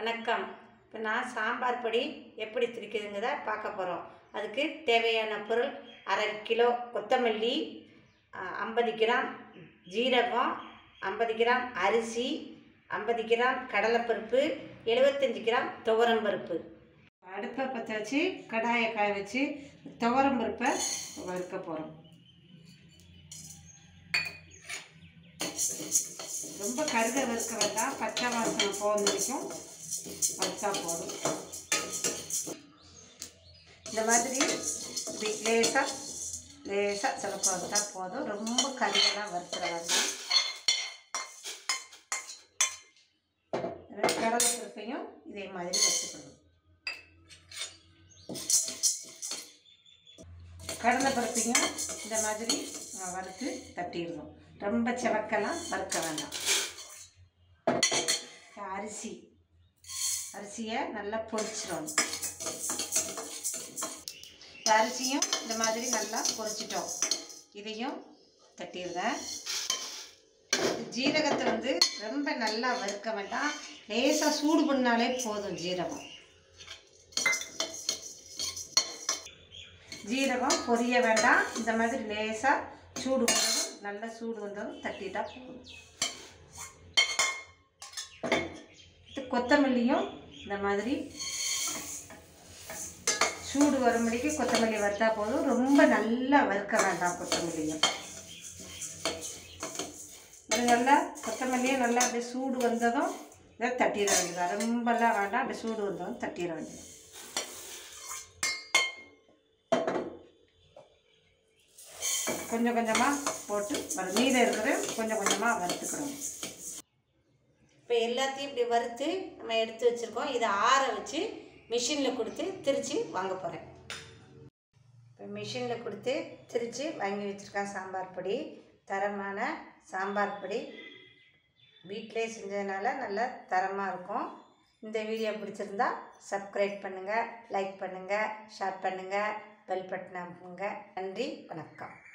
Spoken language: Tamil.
வணக்கம் இப்போ நான் சாம்பார் பொடி எப்படி திரிக்கிறதுங்கிறத பார்க்க போகிறோம் அதுக்கு தேவையான பொருள் அரை கிலோ கொத்தமல்லி ஐம்பது கிராம் ஜீரகம் ஐம்பது கிராம் அரிசி ஐம்பது கிராம் கடலைப்பருப்பு எழுபத்தஞ்சி கிராம் துவரம் பருப்பு அடுப்பை பற்ற வச்சு கடாயை காய வச்சு துவரம் பருப்பை வறுக்க போகிறோம் ரொம்ப கருக வறுக்க வேண்டாம் பச்சை வாசனை போகிற வரைக்கும் வறுத்தா போதும் இந்த மாதிரி இப்படி லேசாக லேசாக சிலப்பு வறுத்தா போதும் ரொம்ப கருகெல்லாம் வறுத்துற வேண்டாம் கடலை பருப்பையும் இதே மாதிரி வச்சுக்கணும் கடலை பருப்பையும் இந்த மாதிரி வறுத்து தட்டிடணும் ரொம்ப சிவக்கெல்லாம் வறுக்க வேண்டாம் அரிசி அரிசியை நல்லா பொரிச்சிடணும் இந்த அரிசியும் இந்த மாதிரி நல்லா பொரிச்சிட்டோம் இதையும் தட்டிடுறேன் ஜீரகத்தை வந்து ரொம்ப நல்லா வறுக்க வேண்டாம் லேசாக சூடு பண்ணாலே போதும் ஜீரகம் ஜீரகம் பொரிய வேண்டாம் இந்த மாதிரி லேசாக சூடு வந்ததும் நல்ல சூடு வந்ததும் தட்டிட்டா போதும் இது கொத்தமல்லியும் இந்த மாதிரி சூடு வரும்படிக்கு கொத்தமல்லி வறுத்தா போதும் ரொம்ப நல்லா வறுக்க வேண்டாம் கொத்தமல்லியும் அது நல்லா கொத்தமல்லியும் நல்லா அப்படியே சூடு வந்ததும் இதை தட்டிட வேண்டியது ரொம்பலாம் வேண்டாம் அப்படியே சூடு வந்ததும் தட்டிட வேண்டியது கொஞ்சம் கொஞ்சமாக போட்டு வறு மீதம் இருக்கிறத கொஞ்சம் கொஞ்சமாக வறுத்துக்கிறோம் இப்போ எல்லாத்தையும் இப்படி வறுத்து நம்ம எடுத்து வச்சுருக்கோம் இதை ஆற வச்சு மிஷினில் கொடுத்து திரித்து வாங்க போகிறேன் இப்போ மிஷினில் கொடுத்து திரித்து வாங்கி வச்சுருக்கேன் சாம்பார் பொடி தரமான சாம்பார் பொடி வீட்டிலே செஞ்சதுனால நல்லா தரமாக இருக்கும் இந்த வீடியோ பிடிச்சிருந்தா சப்ஸ்கிரைப் பண்ணுங்கள் லைக் பண்ணுங்கள் ஷேர் பண்ணுங்கள் பெல் பட்டன் அமுக்குங்க நன்றி வணக்கம்